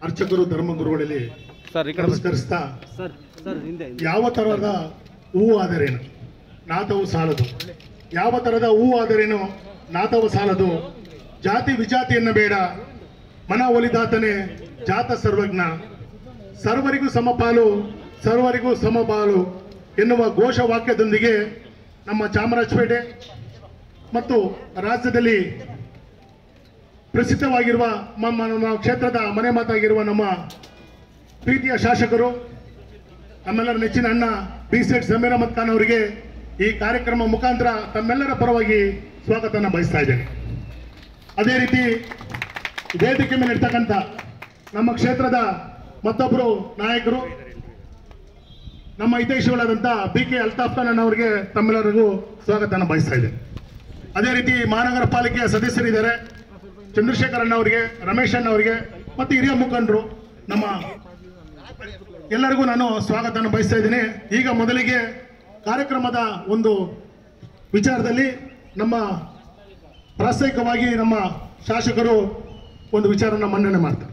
ಅರ್ಚಕರು ಧರ್ಮಗುರುಗಳಲ್ಲಿ ಸರ್ ಈ ಕಡೆ ಬನ್ನಿ. ನಮಸ್ಕರಿಸ್ತಾ ಸರ್ ಸರ್ ಹಿಂದೆ ಹಿಂದೆ. ಯಾವ ತರಹದ ಹೂವು ಆದರೇನು ನಾಥವು ಸಾಲದು ಯಾವ ತರಹದ ಹೂವು ಆದರೇನು ನಾಥವು ಸಾಲದು ಜಾತಿ ವಿಜಾತಿಯನ್ನ ಬೇಡ ಮನ ಒಲಿದಾತನೇ ಜಾತ ಸರ್ವಜ್ಞ ಸರ್ವರಿಗೂ ಸಮಪಾಲು ಸರ್ವರಿಗೂ ಸಮಪಾಲು ಎನ್ನುವ ಘೋಷವಾಕ್ಯದೊಂದಿಗೆ ನಮ್ಮ ಚಾಮರಾಜಪೇಟೆ ಮತ್ತು ರಾಜ್ಯದಲ್ಲಿ ಪ್ರಸಿದ್ಧವಾಗಿರುವ ನಮ್ಮ ನಮ್ಮ ಕ್ಷೇತ್ರದ ಮನೆ ಮಾತಾಗಿರುವ ನಮ್ಮ ಪ್ರೀತಿಯ ಶಾಸಕರು ನಮ್ಮೆಲ್ಲರ ನೆಚ್ಚಿನ ಅಣ್ಣ ಬಿ ಸೆಟ್ ಸಮೀರ್ ಅಹಮದ್ ಖಾನ್ ಅವರಿಗೆ ಈ ಕಾರ್ಯಕ್ರಮ ಮುಖಾಂತರ ತಮ್ಮೆಲ್ಲರ ಪರವಾಗಿ ಸ್ವಾಗತನ ಬಯಸ್ತಾ ಇದ್ದೇನೆ ಅದೇ ರೀತಿ ವೇದಿಕೆ ಮೇಲೆ ಇರ್ತಕ್ಕಂಥ ನಮ್ಮ ಕ್ಷೇತ್ರದ ಮತ್ತೊಬ್ಬರು ನಾಯಕರು ನಮ್ಮ ಹಿತೈಷಿಗಳಾದಂಥ ಬಿ ಕೆ ಅಲ್ತಾಫ್ ಖಾನ್ ಅಣ್ಣ ಅವರಿಗೆ ತಮ್ಮೆಲ್ಲರಿಗೂ ಸ್ವಾಗತನ ಬಯಸ್ತಾ ಇದ್ದೇನೆ ಅದೇ ರೀತಿ ಮಹಾನಗರ ಪಾಲಿಕೆಯ ಸದಸ್ಯರಿದ್ದಾರೆ ಚಂದ್ರಶೇಖರ್ ಅಣ್ಣ ಅವರಿಗೆ ರಮೇಶ್ ಅಣ್ಣ ಅವರಿಗೆ ಮತ್ತು ಹಿರಿಯ ಮುಖಂಡರು ನಮ್ಮ ಎಲ್ಲರಿಗೂ ನಾನು ಸ್ವಾಗತನ ಬಯಸ್ತಾ ಇದ್ದೀನಿ ಈಗ ಮೊದಲಿಗೆ ಕಾರ್ಯಕ್ರಮದ ಒಂದು ವಿಚಾರದಲ್ಲಿ ನಮ್ಮ ಪ್ರಾಸ್ತಾವಿಕವಾಗಿ ನಮ್ಮ ಶಾಸಕರು ಒಂದು ವಿಚಾರನ ಮನ್ನಣೆ ಮಾಡ್ತಾರೆ